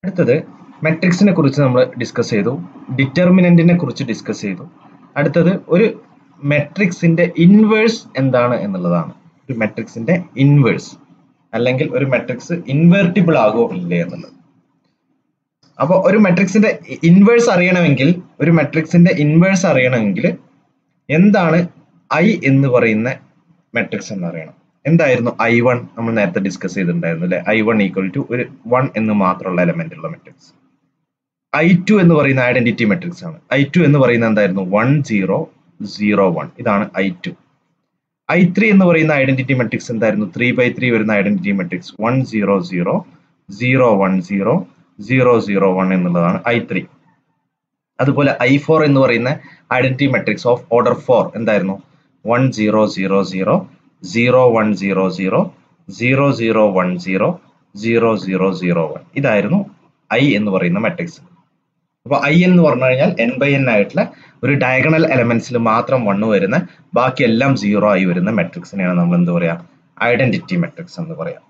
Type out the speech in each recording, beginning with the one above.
അടുത്തത് മെട്രിക്സിനെ കുറിച്ച് നമ്മൾ ഡിസ്കസ് ചെയ്തു ഡിറ്റർമിനന്റിനെ കുറിച്ച് ഡിസ്കസ് ചെയ്തു അടുത്തത് ഒരു മെട്രിക്സിന്റെ ഇൻവേഴ്സ് എന്താണ് എന്നുള്ളതാണ് ഒരു മെട്രിക്സിന്റെ ഇൻവേഴ്സ് അല്ലെങ്കിൽ ഒരു മെട്രിക്സ് ഇൻവേർട്ടിബിൾ ആകോ ഇല്ലേ എന്നുള്ളത് അപ്പോൾ ഒരു മെട്രിക്സിന്റെ ഇൻവേഴ്സ് അറിയണമെങ്കിൽ ഒരു മെട്രിക്സിന്റെ ഇൻവേഴ്സ് അറിയണമെങ്കിൽ എന്താണ് ഐ എന്ന് പറയുന്ന മെട്രിക്സ് എന്ന് അറിയണം എന്തായിരുന്നു ഐ വൺ നമ്മൾ നേരത്തെ ഡിസ്കസ് ചെയ്തിട്ടുണ്ടായിരുന്നു അല്ലെ ഐ വൺ ഈക്വൽ ടു ഒരു വൺ എന്ന് മാത്രമുള്ള എലമെന്റ് ഉള്ള മെട്രിക്സ് ഐ ടു എന്ന് പറയുന്ന ഐഡന്റിറ്റി മെട്രിക്സ് ആണ് ഐ ടു എന്ന് പറയുന്നത് എന്തായിരുന്നു വൺ സീറോ സീറോ വൺ ഇതാണ് ഐ ടു ഐ ത്രീ എന്ന് പറയുന്ന ഐഡന്റിറ്റി മെട്രിക്സ് എന്തായിരുന്നു ത്രീ ബൈ ത്രീ വരുന്ന identity matrix one zero zero zero one zero zero zero one എന്നുള്ളതാണ് ഐ ത്രീ അതുപോലെ ഐ ഫോർ എന്ന് പറയുന്ന identity matrix of order four എന്തായിരുന്നു one zero zero zero zero one zero zero zero zero one zero zero zero zero one ഇതായിരുന്നു I എന്ന് പറയുന്ന matrix അപ്പോൾ I എന്ന് പറഞ്ഞു കഴിഞ്ഞാൽ എൻ ബൈ എൻ ആയിട്ടുള്ള ഒരു ഡയഗണൽ എലമെന്റ്സിൽ മാത്രം വണ്ണ് വരുന്ന ബാക്കി എല്ലാം സീറോ ആയി വരുന്ന മെട്രിക്സിനെയാണ് നമ്മൾ എന്ത് പറയാ ഐഡന്റിറ്റി മെട്രിക്സ് എന്ന് പറയാം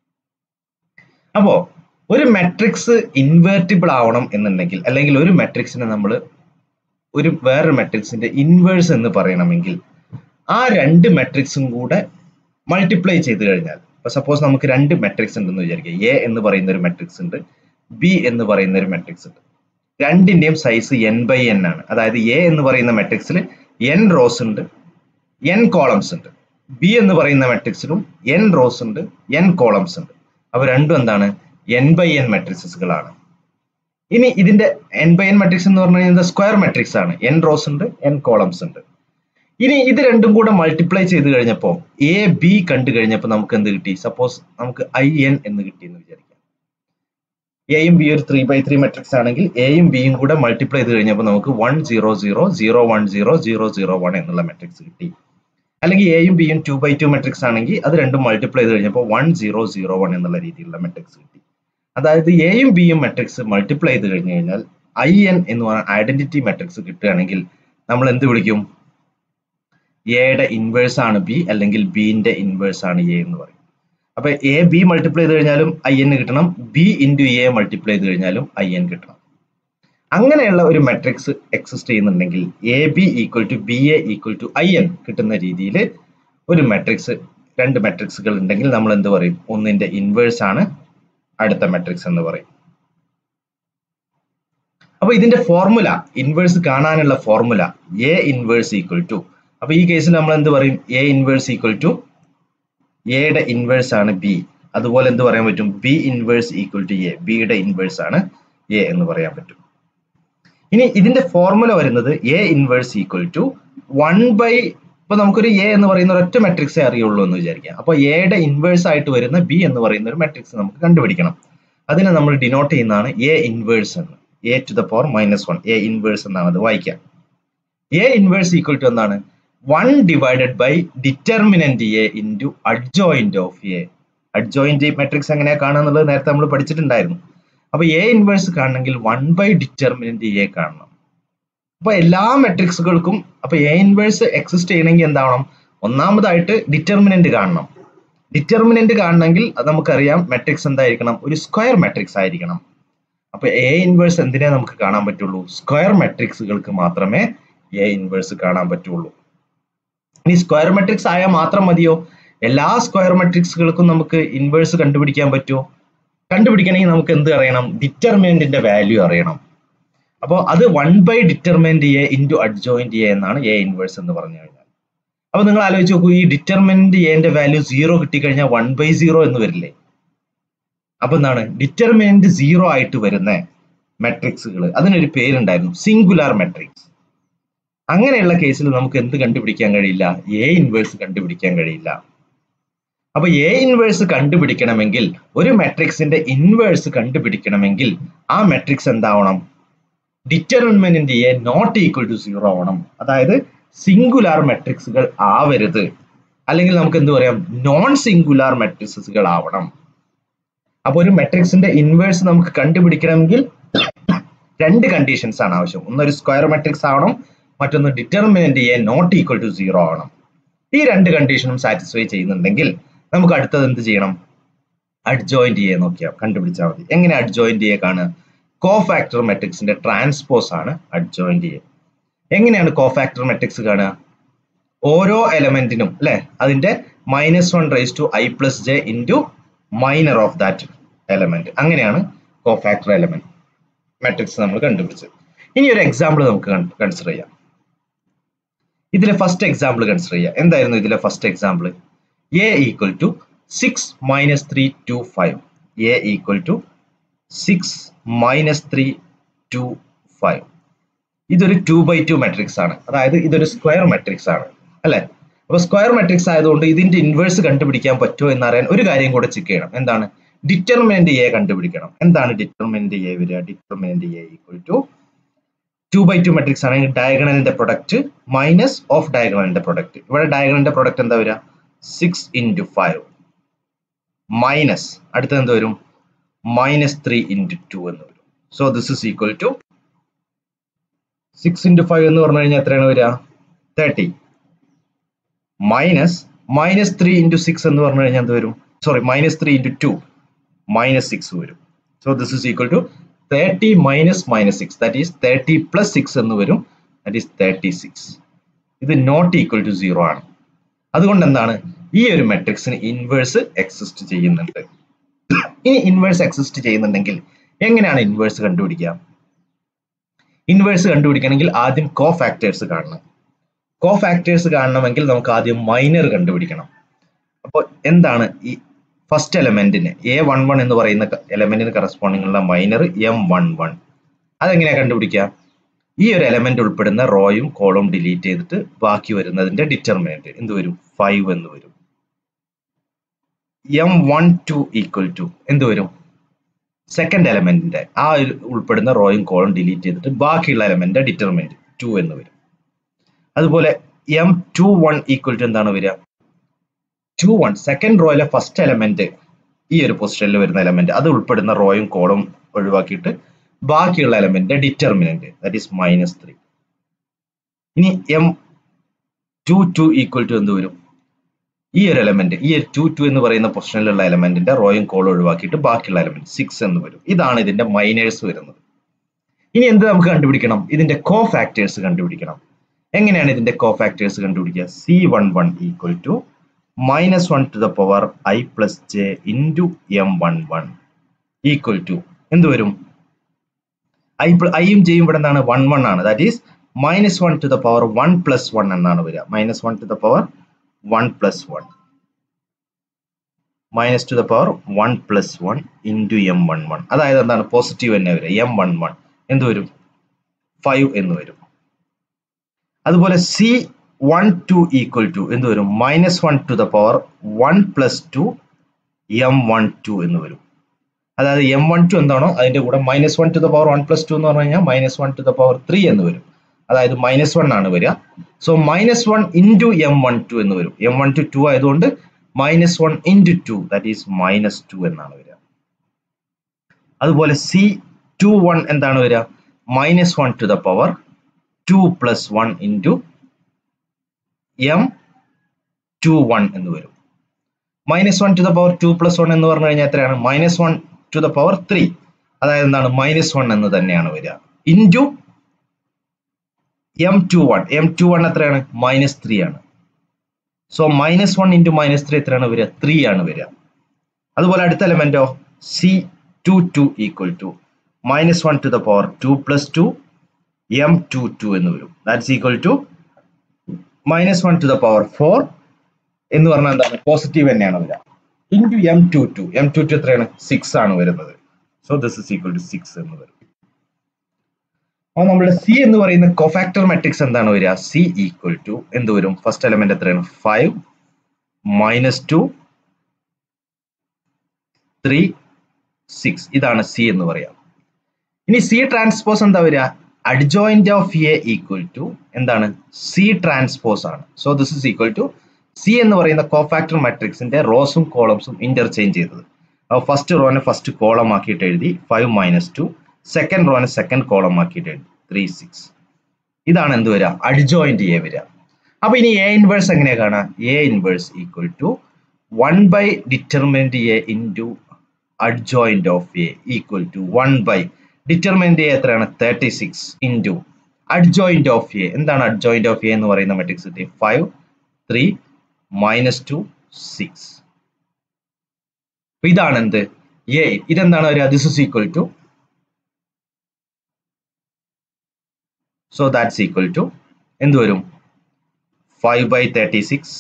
അപ്പോ ഒരു മെട്രിക്സ് ഇൻവേർട്ടിബിൾ ആവണം എന്നുണ്ടെങ്കിൽ അല്ലെങ്കിൽ ഒരു മെട്രിക്സിനെ നമ്മൾ ഒരു വേറൊരു മെട്രിക്സിന്റെ ഇൻവേഴ്സ് എന്ന് പറയണമെങ്കിൽ ആ രണ്ട് മെട്രിക്സും കൂടെ മൾട്ടിപ്ലൈ ചെയ്ത് കഴിഞ്ഞാൽ ഇപ്പൊ സപ്പോസ് നമുക്ക് രണ്ട് മെട്രിക്സ് ഉണ്ടെന്ന് വിചാരിക്കുക എ എന്ന് പറയുന്ന ഒരു മെട്രിക്സ് ഉണ്ട് ബി എന്ന് പറയുന്ന ഒരു മെട്രിക്സ് ഉണ്ട് രണ്ടിന്റെയും സൈസ് എൻ ബൈ എൻ ആണ് അതായത് എ എന്ന് പറയുന്ന മെട്രിക്സിൽ എൻ റോസ് ഉണ്ട് എൻ കോളംസ് ഉണ്ട് ബി എന്ന് പറയുന്ന മെട്രിക്സിലും എൻ റോസ് ഉണ്ട് എൻ കോളംസ് ഉണ്ട് അവ രണ്ടും എന്താണ് എൻ ബൈ എൻ മെട്രിക്സുകളാണ് ഇനി ഇതിന്റെ എൻ ബൈ എൻ മെട്രിക്സ് എന്ന് പറഞ്ഞു കഴിഞ്ഞാൽ സ്ക്വയർ മെട്രിക്സ് ആണ് എൻ റോസ് ഉണ്ട് എൻ കോളംസ് ഉണ്ട് ഇനി ഇത് രണ്ടും കൂടെ മൾട്ടിപ്ലൈ ചെയ്ത് കഴിഞ്ഞപ്പോൾ എ ബി കണ്ടു കഴിഞ്ഞപ്പോൾ നമുക്ക് എന്ത് കിട്ടി സപ്പോസ് നമുക്ക് ഐ എൻ എന്ന് കിട്ടി എന്ന് വിചാരിക്കാം എയും ബി ഒരു ത്രീ ബൈ ത്രീ മെട്രിക്സ് ആണെങ്കിൽ എയും ബിയും കൂടെ മൾട്ടിപ്ലൈ ചെയ്ത് കഴിഞ്ഞപ്പോൾ നമുക്ക് one zero zero zero one zero zero zero one എന്നുള്ള മെട്രിക്സ് കിട്ടി അല്ലെങ്കിൽ എയും ബിയും ടു ബൈ ടു മെട്രിക്സ് ആണെങ്കിൽ അത് രണ്ടും മൾട്ടിപ്ലൈ ചെയ്ത് കഴിഞ്ഞപ്പോൾ വൺ സീറോ സീറോ വൺ എന്നുള്ള രീതിയിലുള്ള മെട്രിക്സ് കിട്ടി അതായത് എയും ബിയും മെട്രിക്സ് മൾട്ടിപ്ലൈ ചെയ്ത് കഴിഞ്ഞു കഴിഞ്ഞാൽ ഐ എൻ എന്ന് പറയുന്ന ഐഡന്റിറ്റി മെട്രിക്സ് കിട്ടുകയാണെങ്കിൽ നമ്മൾ എന്ത് വിളിക്കും എയുടെ ഇൻവേഴ്സ് ആണ് ബി അല്ലെങ്കിൽ ബിന്റെ ഇൻവേഴ്സ് ആണ് എ എന്ന് പറയും അപ്പൊ എ ബി മൾട്ടിപ്ലൈ ചെയ്ത് കഴിഞ്ഞാലും ഐ എൻ കിട്ടണം ബി ഇൻറ്റു എ മൾട്ടിപ്ലൈ ചെയ്ത് കഴിഞ്ഞാലും ഐ എൻ കിട്ടണം അങ്ങനെയുള്ള ഒരു മെട്രിക്സ് എക്സിസ്റ്റ് ചെയ്യുന്നുണ്ടെങ്കിൽ A B equal to B A equal to I n കിട്ടുന്ന രീതിയിൽ ഒരു മെട്രിക്സ് രണ്ട് മെട്രിക്സുകൾ ഉണ്ടെങ്കിൽ നമ്മൾ എന്ത് പറയും ഒന്നിന്റെ ഇൻവേഴ്സ് ആണ് അടുത്ത മെട്രിക്സ് എന്ന് പറയും അപ്പൊ ഇതിന്റെ ഫോർമുല ഇൻവേഴ്സ് കാണാനുള്ള formula A inverse equal to അപ്പൊ ഈ കേസിൽ നമ്മൾ എന്ത് പറയും എ ഇൻവേഴ്സ് ഈക്വൽ ടു എയുടെ ഇൻവേഴ്സ് ആണ് ബി അതുപോലെ എന്ത് പറയാൻ പറ്റും B inverse equal to A ബിയുടെ ഇൻവേഴ്സ് ആണ് എ എന്ന് പറയാൻ പറ്റും ഇനി ഇതിന്റെ ഫോർമുല വരുന്നത് A inverse equal to one by ഇപ്പൊ നമുക്കൊരു എ എന്ന് പറയുന്ന ഒരൊറ്റ മെട്രിക്സേ അറിയുള്ളൂ എന്ന് വിചാരിക്കാം അപ്പൊ എയുടെ ഇൻവേഴ്സ് ആയിട്ട് വരുന്ന ബി എന്ന് പറയുന്ന ഒരു മെട്രിക്സ് നമുക്ക് കണ്ടുപിടിക്കണം അതിനെ നമ്മൾ ഡിനോട്ട് ചെയ്യുന്നതാണ് എ ഇൻവേഴ്സ് എന്ന് A to the power minus one A inverse എന്നാണ് അത് വായിക്കാം എ ഇൻവേഴ്സ് ഈക്വൽ ടു എന്താണ് one divided by determinant A into adjoint of A adjoint matrix എങ്ങനെയാ കാണുക എന്നുള്ളത് നേരത്തെ നമ്മൾ പഠിച്ചിട്ടുണ്ടായിരുന്നു അപ്പൊ എ ഇൻവേഴ്സ് കാണണമെങ്കിൽ വൺ ബൈ ഡിറ്റർമിനന്റ് എ കാണണം അപ്പൊ എല്ലാ മെട്രിക്സുകൾക്കും അപ്പൊ എ ഇൻവേഴ്സ് എക്സിസ്റ്റ് ചെയ്യണമെങ്കിൽ എന്താവണം ഒന്നാമതായിട്ട് ഡിറ്റർമിനന്റ് കാണണം ഡിറ്റർമിനന്റ് കാണണമെങ്കിൽ അത് നമുക്കറിയാം മെട്രിക്സ് എന്തായിരിക്കണം ഒരു സ്ക്വയർ മെട്രിക്സ് ആയിരിക്കണം അപ്പൊ എ ഇൻവേഴ്സ് എന്തിനെ നമുക്ക് കാണാൻ പറ്റുള്ളൂ സ്ക്വയർ മെട്രിക്സുകൾക്ക് മാത്രമേ എ ഇൻവേഴ്സ് കാണാൻ പറ്റുള്ളൂ ഇനി സ്ക്വയർ മെട്രിക്സ് ആയാൽ മാത്രം മതിയോ എല്ലാ സ്ക്വയർ മെട്രിക്സുകൾക്കും നമുക്ക് ഇൻവേഴ്സ് കണ്ടുപിടിക്കാൻ പറ്റുമോ കണ്ടുപിടിക്കണമെങ്കിൽ നമുക്ക് എന്ത് അറിയണം ഡിറ്റർമിനന്റിന്റെ വാല്യൂ അറിയണം അപ്പോൾ അത് one by determinant A into adjoint A എന്നാണ് എ ഇൻവേഴ്സ് എന്ന് പറഞ്ഞു കഴിഞ്ഞാൽ അപ്പൊ നിങ്ങൾ ആലോചിച്ച് നോക്കൂ ഈ ഡിറ്റർമിനന്റ് എന്റെ വാല്യൂ സീറോ കിട്ടിക്കഴിഞ്ഞാൽ വൺ ബൈ സീറോ എന്ന് വരില്ലേ അപ്പൊ എന്താണ് ഡിറ്റർമിനന്റ് സീറോ ആയിട്ട് വരുന്ന മെട്രിക്സുകൾ അതിനൊരു പേരുണ്ടായിരുന്നു സിംഗുലാർ മെട്രിക്സ് അങ്ങനെയുള്ള കേസിൽ നമുക്ക് എന്ത് കണ്ടുപിടിക്കാൻ കഴിയില്ല എ ഇൻവേഴ്സ് കണ്ടുപിടിക്കാൻ കഴിയില്ല അപ്പൊ എ ഇൻവേഴ്സ് കണ്ടുപിടിക്കണമെങ്കിൽ ഒരു മെട്രിക്സിന്റെ ഇൻവേഴ്സ് കണ്ടുപിടിക്കണമെങ്കിൽ ആ മെട്രിക്സ് എന്താവണം determinant A not equal to zero ആവണം അതായത് സിംഗുലാർ മെട്രിക്സുകൾ ആവരുത് അല്ലെങ്കിൽ നമുക്ക് എന്ത് പറയാം നോൺ സിംഗുലാർ മെട്രിക്സുകൾ ആവണം അപ്പൊ ഒരു മെട്രിക്സിന്റെ ഇൻവേഴ്സ് നമുക്ക് കണ്ടുപിടിക്കണമെങ്കിൽ രണ്ട് കണ്ടീഷൻസ് ആണ് ആവശ്യം ഒന്നൊരു സ്ക്വയർ മെട്രിക്സ് ആവണം മറ്റൊന്ന് determinant A not equal to zero ആവണം ഈ രണ്ട് കണ്ടീഷനും സാറ്റിസ്ഫൈ ചെയ്യുന്നുണ്ടെങ്കിൽ നമുക്ക് അടുത്തത് എന്ത് ചെയ്യണം അഡ്ജോയിന്റ് എ നോക്കിയാൽ കണ്ടുപിടിച്ചാൽ മതി എങ്ങനെ അഡ്ജോയിന്റ് എ കാണുക കോ ഫാക്ടർ മെട്രിക്സിന്റെ ട്രാൻസ്പോസ് ആണ് അഡ്ജോയിന്റ് എ എങ്ങനെയാണ് കോ ഫാക്ടർ മെട്രിക്സ് കാണുക ഓരോ എലമെന്റിനും അല്ലെ അതിന്റെ minus one raise to i plus J into minor of that element അങ്ങനെയാണ് കോ ഫാക്ടർ എലമെന്റ് മെട്രിക്സ് നമ്മൾ കണ്ടുപിടിച്ചത് ഇനി ഒരു എക്സാമ്പിൾ നമുക്ക് കൺസിഡർ ചെയ്യാം ഇതിലെ ഫസ്റ്റ് എക്സാമ്പിൾ കൺസിഡർ ചെയ്യാം എന്തായിരുന്നു ഇതിലെ first example A equal to six minus three two five A equal to six minus three two five ഇതൊരു ടു ബൈ ടു മെട്രിക്സ് ആണ് അതായത് ഇതൊരു സ്ക്വയർ മെട്രിക്സ് ആണ് അല്ലെ അപ്പൊ സ്ക്വയർ മെട്രിക്സ് ആയതുകൊണ്ട് ഇതിന്റെ ഇൻവേഴ്സ് കണ്ടുപിടിക്കാൻ പറ്റുമോ എന്നറിയാൻ ഒരു കാര്യം കൂടെ ചെക്ക് ചെയ്യണം എന്താണ് ഡിറ്റർമിനന്റ് എ കണ്ടുപിടിക്കണം എന്താണ് ഡിറ്റർമിനന്റ് എ വരിക determinant A equal to two by two matrix ആണെങ്കിൽ ഡയഗണലിന്റെ പ്രൊഡക്റ്റ് മൈനസ് ഓഫ് ഡയഗണലിന്റെ പ്രൊഡക്റ്റ് ഇവിടെ ഡയഗണലിന്റെ പ്രൊഡക്റ്റ് എന്താ വരിക സിക്സ് ഇൻറ്റു ഫൈവ് മൈനസ് അടുത്തത് എന്ത് വരും മൈനസ് ത്രീ ഇൻറ്റു ടു എന്ന് വരും so this is equal to six into five എന്ന് പറഞ്ഞു കഴിഞ്ഞാൽ എത്രയാണ് വരിക thirty minus minus three into six എന്ന് പറഞ്ഞു കഴിഞ്ഞാൽ എന്ത് വരും sorry minus three into two minus six വരും so this is equal to thirty minus minus six that is thirty plus six എന്ന് വരും ദാറ്റ് ഈസ് തേർട്ടി സിക്സ് ഇത് not equal to zero ആണ് അതുകൊണ്ട് എന്താണ് ഈ ഒരു മെട്രിക്സിന് ഇൻവേഴ്സ് എക്സിസ്റ്റ് ചെയ്യുന്നുണ്ട് ഇനി ഇൻവേഴ്സ് എക്സിസ്റ്റ് ചെയ്യുന്നുണ്ടെങ്കിൽ എങ്ങനെയാണ് ഇൻവേഴ്സ് കണ്ടുപിടിക്കുക ഇൻവേഴ്സ് കണ്ടുപിടിക്കണമെങ്കിൽ ആദ്യം കോ ഫാക്ടേഴ്സ് കാണണം കോ ഫാക്ടേഴ്സ് കാണണമെങ്കിൽ നമുക്ക് ആദ്യം മൈനർ കണ്ടുപിടിക്കണം അപ്പോൾ എന്താണ് ഈ ഫസ്റ്റ് എലമെന്റിന് എ വൺ വൺ എന്ന് പറയുന്ന എലമെന്റിന് കറസ്പോണ്ടിങ് ഉള്ള മൈനർ എം വൺ വൺ അതെങ്ങനെയാ കണ്ടുപിടിക്കുക ഈ ഒരു എലമെന്റ് ഉൾപ്പെടുന്ന റോയും കോളും ഡിലീറ്റ് ചെയ്തിട്ട് ബാക്കി വരുന്നതിന്റെ ഡിറ്റർമിനന്റ് എന്ത് വരും ഫൈവ് എന്ന് വരും M one two equal to എന്ത് വരും സെക്കൻഡ് എലമെന്റിന്റെ ആ ഒരു ഉൾപ്പെടുന്ന റോയും കോളും ഡിലീറ്റ് ചെയ്തിട്ട് ബാക്കിയുള്ള എലമെന്റിന്റെ ഡിറ്റർമിനന്റ് ടു എന്ന് വരും അതുപോലെ M two one equal to എന്താണ് വരിക ടു വൺ സെക്കൻഡ് റോയിലെ ഫസ്റ്റ് എലമെന്റ് ഈ ഒരു പൊസിഷനിൽ വരുന്ന എലമെന്റ് അത് ഉൾപ്പെടുന്ന റോയും കോളും ഒഴിവാക്കിയിട്ട് ബാക്കിയുള്ള എലമെന്റിന്റെ determinant that is minus three ഇനി M two two equal to എന്ത് വരും ഈ ഒരു എലമെന്റ് ഈ ഒരു ടു ടു എന്ന് പറയുന്ന പൊസിഷനിലുള്ള എലമെന്റിന്റെ റോയും കോളും ഒഴിവാക്കിയിട്ട് ബാക്കിയുള്ള എലമെന്റ് സിക്സ് എന്ന് വരും ഇതാണ് ഇതിന്റെ മൈനേഴ്സ് വരുന്നത് ഇനി എന്ത് നമുക്ക് കണ്ടുപിടിക്കണം ഇതിന്റെ കോ ഫാക്ടേഴ്സ് കണ്ടുപിടിക്കണം എങ്ങനെയാണ് ഇതിന്റെ കോ ഫാക്ടേഴ്സ് കണ്ടുപിടിക്കുക C one one equal to minus one to the power I plus J into M one one equal to എന്ത് വരും ഐ ഐയും ജെയും ഇവിടെ എന്താണ് വൺ വൺ ആണ് that is minus one to the power one plus one എന്നാണ് വരിക minus one to the power one plus one minus to the power one plus one into M one one അതായത് എന്താണ് positive തന്നെ വരിക M one one എന്ത് വരും five എന്ന് വരും അതുപോലെ C one two equal to എന്ത് വരും minus one to the power one plus two M one two എന്ന് വരും അതായത് എം വൺ ടു എന്താണോ അതിന്റെ കൂടെ minus one to the power one plus two എന്ന് പറഞ്ഞു കഴിഞ്ഞാൽ minus one to the power three എന്ന് വരും അതായത് മൈനസ് വൺ ആണ് വരിക so minus one into M one two എന്ന് വരും എം വൺ ടു ടു ആയതുകൊണ്ട് minus one into two that is minus two എന്നാണ് വരിക അതുപോലെ സി ടു വൺ എന്താണ് വരിക minus one to the power two plus one into M two one എന്ന് വരും minus one to the power two plus one എന്ന് പറഞ്ഞു കഴിഞ്ഞാൽ എത്രയാണ് minus one to the power three അതായത് എന്താണ് മൈനസ് വൺ എന്ന് തന്നെയാണ് വരിക into M two one M two one എത്രയാണ് മൈനസ് ത്രീ ആണ് so minus one into minus three എത്രയാണ് വരിക ത്രീ ആണ് വരിക അതുപോലെ അടുത്ത എലമെന്റോ C two two equal to minus one to the power two plus two M two two എന്ന് വരും that's equal to minus one to the power four എന്ന് പറഞ്ഞാൽ എന്താണ് പോസിറ്റീവ് തന്നെയാണ് വരിക into M two two M two two എത്രയാണ് six ആണ് വരുന്നത് so this is equal to six എന്ന് വരും അപ്പോൾ നമ്മുടെ സി എന്ന് പറയുന്ന കൊഫാക്ടർ മെട്രിക്സ് എന്താണ് വരിക സി ഈക്വൽ ടു എന്ത് വരും ഫസ്റ്റ് എലമെന്റ് എത്രയാണ് five minus two three six ഇതാണ് സി എന്ന് പറയാം ഇനി സി ട്രാൻസ്പോസ് എന്താ വരിക adjoint of A equal to എന്താണ് സി ട്രാൻസ്പോസ് ആണ് so this is equal to C എന്ന് പറയുന്ന കോഫാക്ടർ മാട്രിക്സിന്റെ റോസും കോളംസും ഇന്റർചേഞ്ച് ചെയ്തത് അപ്പോൾ ഫസ്റ്റ് റോനെ ഫസ്റ്റ് കോളം ആക്കിയിട്ട് എഴുതി ഫൈവ് മൈനസ് ടു സെക്കൻഡ് റോനെ സെക്കൻഡ് കോളം ആക്കിയിട്ട് എഴുതി ത്രീ സിക്സ് ഇതാണ് എന്ത് വരിക അഡ്ജോയിന്റ് എ വരിക അപ്പൊ ഇനി എ ഇൻവേഴ്സ് എങ്ങനെയാ കാണാം A inverse equal to one by determinant A into adjoint of A equal to one by determinant A എത്രയാണ് thirty six into adjoint of A എന്താണ് അഡ്ജോയിന്റ് ഓഫ് എ എന്ന് പറയുന്ന matrix കിട്ടി five three minus two six ഇതാണ് എന്ത് A ഇതെന്താണ് വരിക this is equal to so that's equal to എന്ത് വരും five by thirty six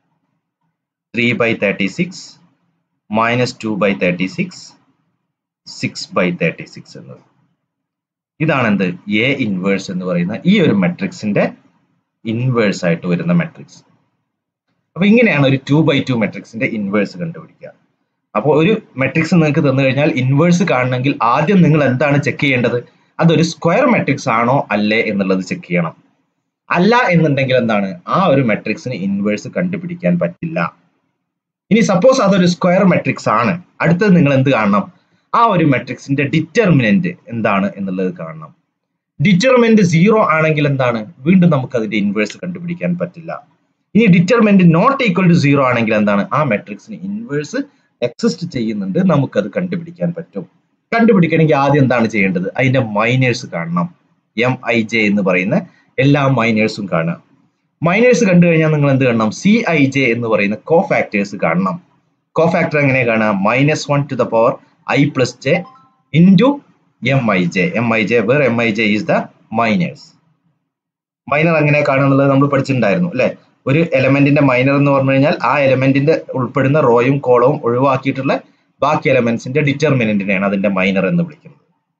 three by thirty six minus two by thirty six six by thirty six എന്നത് ഇതാണ് എന്ത് A inverse എന്ന് പറയുന്ന ഈ ഒരു മെട്രിക്സിന്റെ ഇൻവേഴ്സ് ആയിട്ട് വരുന്ന മെട്രിക്സ് അപ്പൊ ഇങ്ങനെയാണ് ഒരു ടു ബൈ ടു മെട്രിക്സിന്റെ ഇൻവേഴ്സ് കണ്ടുപിടിക്കുക അപ്പോൾ ഒരു മെട്രിക്സ് നിങ്ങൾക്ക് തന്നു കഴിഞ്ഞാൽ ഇൻവേഴ്സ് കാണണമെങ്കിൽ ആദ്യം നിങ്ങൾ എന്താണ് ചെക്ക് ചെയ്യേണ്ടത് അതൊരു സ്ക്വയർ മെട്രിക്സ് ആണോ അല്ലേ എന്നുള്ളത് ചെക്ക് ചെയ്യണം അല്ല എന്നുണ്ടെങ്കിൽ എന്താണ് ആ ഒരു മെട്രിക്സിന് ഇൻവേഴ്സ് കണ്ടുപിടിക്കാൻ പറ്റില്ല ഇനി സപ്പോസ് അതൊരു സ്ക്വയർ മെട്രിക്സ് ആണ് അടുത്തത് നിങ്ങൾ എന്ത് കാണണം ആ ഒരു മെട്രിക്സിന്റെ ഡിറ്റർമിനന്റ് എന്താണ് എന്നുള്ളത് കാണണം ഡിറ്റർമിനന്റ് സീറോ ആണെങ്കിൽ എന്താണ് വീണ്ടും നമുക്ക് അതിന്റെ ഇൻവേഴ്സ് കണ്ടുപിടിക്കാൻ പറ്റില്ല ഇനി determinant not equal to zero ആണെങ്കിൽ എന്താണ് ആ മെട്രിക്സിന് ഇൻവേഴ്സ് എക്സിസ്റ്റ് ചെയ്യുന്നുണ്ട് നമുക്കത് കണ്ടുപിടിക്കാൻ പറ്റും കണ്ടുപിടിക്കണമെങ്കിൽ ആദ്യം എന്താണ് ചെയ്യേണ്ടത് അതിന്റെ മൈനേഴ്സ് കാണണം എം ഐ ജെ എന്ന് പറയുന്ന എല്ലാ മൈനേഴ്സും കാണുക മൈനേഴ്സ് കണ്ടു കഴിഞ്ഞാൽ നിങ്ങൾ എന്ത് കാണണം സി ഐ ജെ എന്ന് പറയുന്ന കോ ഫാക്ടേഴ്സ് കാണണം കോ ഫാക്ടർ എങ്ങനെ കാണുക minus one to the power I plus J into M I j M I j where M I j is the minors minor എങ്ങനെ കാണുന്നുള്ളത് നമ്മൾ പഠിച്ചിട്ടുണ്ടായിരുന്നു അല്ലെ ഒരു എലമെന്റിന്റെ മൈനർ എന്ന് പറഞ്ഞു കഴിഞ്ഞാൽ ആ എലമെന്റിന്റെ ഉൾപ്പെടുന്ന റോയും കോളവും ഒഴിവാക്കിയിട്ടുള്ള ബാക്കി എലമെന്റ്സിന്റെ ഡിറ്റർമിനന്റിനെയാണ് അതിന്റെ മൈനർ എന്ന് വിളിക്കുന്നത്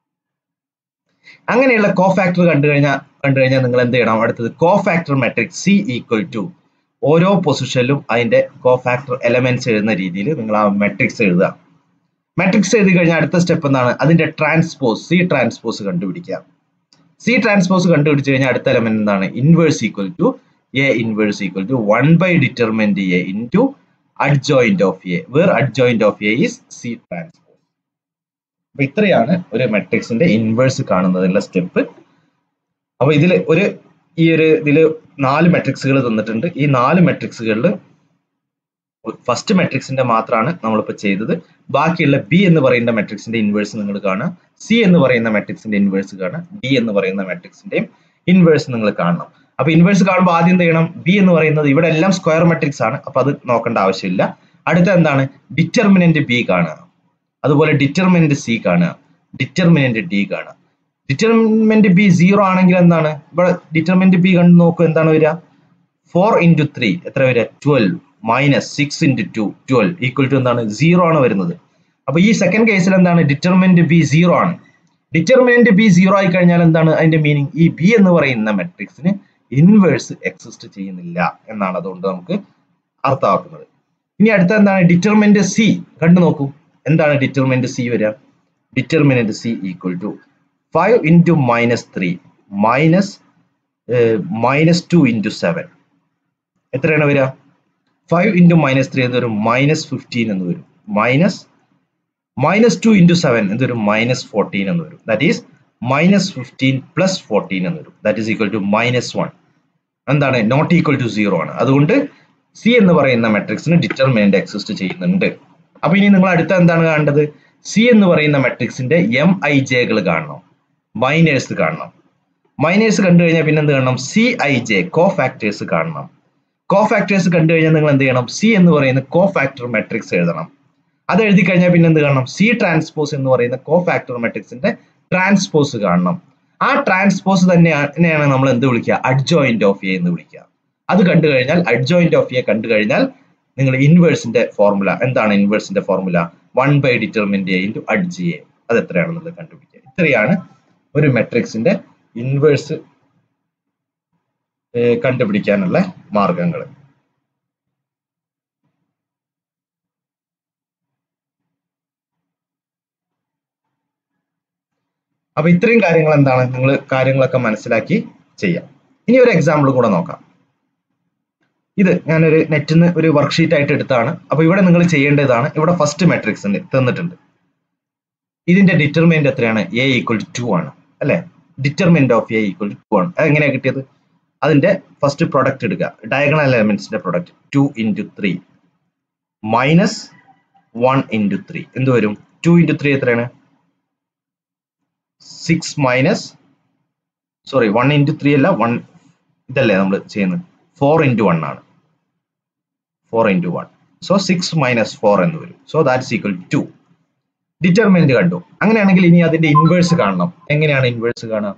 അങ്ങനെയുള്ള കോ ഫാക്ടർ കണ്ടു കഴിഞ്ഞാൽ കണ്ടു കഴിഞ്ഞാൽ നിങ്ങൾ എന്ത് ചെയ്യണം അടുത്തത് cofactor matrix C equal to ഓരോ പൊസിഷനിലും അതിന്റെ കോ ഫാക്ടർ എലമെന്റ്സ് എഴുതുന്ന രീതിയിൽ നിങ്ങൾ ആ മെട്രിക്സ് എഴുതുക മെട്രിക്സ് എഴുതി കഴിഞ്ഞാൽ അടുത്ത സ്റ്റെപ്പ് എന്താണ് അതിന്റെ ട്രാൻസ്പോസ് സി ട്രാൻസ്പോസ് കണ്ടുപിടിക്കുക സി ട്രാൻസ്പോസ് കണ്ടുപിടിച്ച് കഴിഞ്ഞാൽ അടുത്ത എലമെന്റ് എന്താണ് inverse equal to A inverse equal to one by determinant A into adjoint of A where adjoint of A is C transpose അപ്പൊ ഇത്രയാണ് ഒരു മെട്രിക്സിന്റെ ഇൻവേഴ്സ് കാണുന്നതിനുള്ള സ്റ്റെപ്പ് അപ്പൊ ഇതിൽ ഒരു ഈ ഒരു ഇതിൽ നാല് മെട്രിക്സുകൾ തന്നിട്ടുണ്ട് ഈ നാല് മെട്രിക്സുകളിൽ ഫസ്റ്റ് മെട്രിക്സിന്റെ മാത്രമാണ് നമ്മളിപ്പോൾ ചെയ്തത് ബാക്കിയുള്ള ബി എന്ന് പറയുന്ന മെട്രിക്സിന്റെ ഇൻവേഴ്സ് നിങ്ങൾ കാണുക സി എന്ന് പറയുന്ന മെട്രിക്സിന്റെ ഇൻവേഴ്സ് കാണുക ഡി എന്ന് പറയുന്ന മെട്രിക്സിന്റെയും ഇൻവേഴ്സ് നിങ്ങൾ കാണണം അപ്പൊ ഇൻവേഴ്സ് കാണുമ്പോൾ ആദ്യം എന്ത് ചെയ്യണം ബി എന്ന് പറയുന്നത് ഇവിടെ എല്ലാം സ്ക്വയർ മെട്രിക്സ് ആണ് അപ്പൊ അത് നോക്കേണ്ട ആവശ്യമില്ല അടുത്ത എന്താണ് ഡിറ്റർമിനന്റ് ബി കാണുക അതുപോലെ ഡിറ്റർമിനന്റ് സി കാണുക ഡിറ്റർമിനന്റ് ഡി കാണുക ഡിറ്റർമിനന്റ് ബി സീറോ ആണെങ്കിൽ എന്താണ് ഇവിടെ ഡിറ്റർമിനന്റ് ബി കണ്ടു നോക്കൂ എന്താണ് വരിക ഫോർ ഇൻറ്റു ത്രീ എത്ര വരിക twelve minus six into two twelve equal to എന്താണ് സീറോ ആണ് വരുന്നത് അപ്പൊ ഈ സെക്കൻഡ് കേസിൽ എന്താണ് ഡിറ്റർമിനന്റ് ബി സീറോ ആണ് ഡിറ്റർമിനന്റ് ബി സീറോ ആയി കഴിഞ്ഞാൽ എന്താണ് അതിന്റെ മീനിങ് ഈ ബി എന്ന് പറയുന്ന മെട്രിക്സിന് ഇൻവേഴ്സ് എക്സിസ്റ്റ് ചെയ്യുന്നില്ല എന്നാണ് അതുകൊണ്ട് നമുക്ക് അർത്ഥമാക്കുന്നത് ഇനി അടുത്ത എന്താണ് ഡിറ്റർമിനന്റ് സി കണ്ടു നോക്കൂ എന്താണ് ഡിറ്റർമിനന്റ് സി വരിക determinant C equal to five into minus three minus minus two into seven എത്രയാണ് വരിക ഫൈവ് ഇൻറ്റു മൈനസ് ത്രീ എന്ന് വരും മൈനസ് ഫിഫ്റ്റീൻ എന്ന് വരും minus minus two into seven എന്ത് വരും മൈനസ് ഫോർട്ടീൻ എന്ന് വരും that is minus fifteen plus fourteen എന്ന് വരും that is equal to minus one എന്താണ് നോട്ട് ഈക്വൽ ടു സീറോ ആണ് അതുകൊണ്ട് സി എന്ന് പറയുന്ന മെട്രിക്സിന് ഡിറ്റർമിനന്റ് എക്സിസ്റ്റ് ചെയ്യുന്നുണ്ട് അപ്പൊ ഇനി നിങ്ങൾ അടുത്ത എന്താണ് കാണേണ്ടത് സി എന്ന് പറയുന്ന മെട്രിക്സിന്റെ എം ഐ ജെകൾ കാണണം മൈനേഴ്സ് കാണണം മൈനേഴ്സ് കണ്ടു കഴിഞ്ഞാൽ പിന്നെ എന്ത് കാണണം C i j cofactors കാണണം കോ ഫാക്ടേഴ്സ് കണ്ടു കഴിഞ്ഞാൽ നിങ്ങൾ എന്ത് ചെയ്യണം സി എന്ന് പറയുന്ന കോ ഫാക്ടർ മെട്രിക്സ് എഴുതണം അത് എഴുതി കഴിഞ്ഞാൽ പിന്നെ എന്ത് കാണണം സി ട്രാൻസ്പോസ് എന്ന് പറയുന്ന കോ ഫാക്ടർ മെട്രിക്സിന്റെ ട്രാൻസ്പോസ് കാണണം ആ ട്രാൻസ്പോസ് തന്നെയാണ് നമ്മൾ എന്ത് വിളിക്കുക അഡ്ജോയിന്റ് ഓഫ് എ എന്ന് വിളിക്കുക അത് കണ്ടു കഴിഞ്ഞാൽ അഡ്ജോയിന്റ് ഓഫ് എ കണ്ടു കഴിഞ്ഞാൽ നിങ്ങൾ ഇൻവേഴ്സിന്റെ ഫോർമുല എന്താണ് ഇൻവേഴ്സിന്റെ formula one by determinant A into adj A അത് എത്രയാണെന്നുള്ളത് കണ്ടുപിടിക്കുക ഇത്രയാണ് ഒരു മെട്രിക്സിന്റെ ഇൻവേഴ്സ് കണ്ടുപിടിക്കാനുള്ള മാർഗങ്ങൾ അപ്പൊ ഇത്രയും കാര്യങ്ങൾ എന്താണ് നിങ്ങൾ കാര്യങ്ങളൊക്കെ മനസ്സിലാക്കി ചെയ്യാം ഇനി ഒരു എക്സാമ്പിൾ കൂടെ നോക്കാം ഇത് ഞാനൊരു നെറ്റിൽ നിന്ന് ഒരു വർക്ക്ഷീറ്റ് ആയിട്ട് എടുത്താണ് അപ്പൊ ഇവിടെ നിങ്ങൾ ചെയ്യേണ്ടതാണ് ഇവിടെ ഫസ്റ്റ് മെട്രിക്സ് തന്നിട്ടുണ്ട് ഇതിന്റെ ഡിറ്റർമിനന്റ് എത്രയാണ് എ ഈക്വൽ ടു ടു ആണ് അല്ലെ determinant of A equal to two ആണ് എങ്ങനെയാണ് കിട്ടിയത് അതിന്റെ ഫസ്റ്റ് പ്രൊഡക്റ്റ് എടുക്കുക ഡയഗണൽ എലമെന്റ്സിന്റെ product two into three minus one into three എന്ത് വരും ടു ഇൻറ്റു ത്രീ എത്രയാണ് six minus sorry one into three അല്ല വൺ ഇതല്ലേ നമ്മൾ ചെയ്യുന്നത് ഫോർ ഇൻറ്റു വൺ ആണ് four into one so six minus four എന്ന് വരും so that's equal to determinant കണ്ടു അങ്ങനെയാണെങ്കിൽ ഇനി അതിന്റെ ഇൻവേഴ്സ് കാണണം എങ്ങനെയാണ് ഇൻവേഴ്സ് കാണുക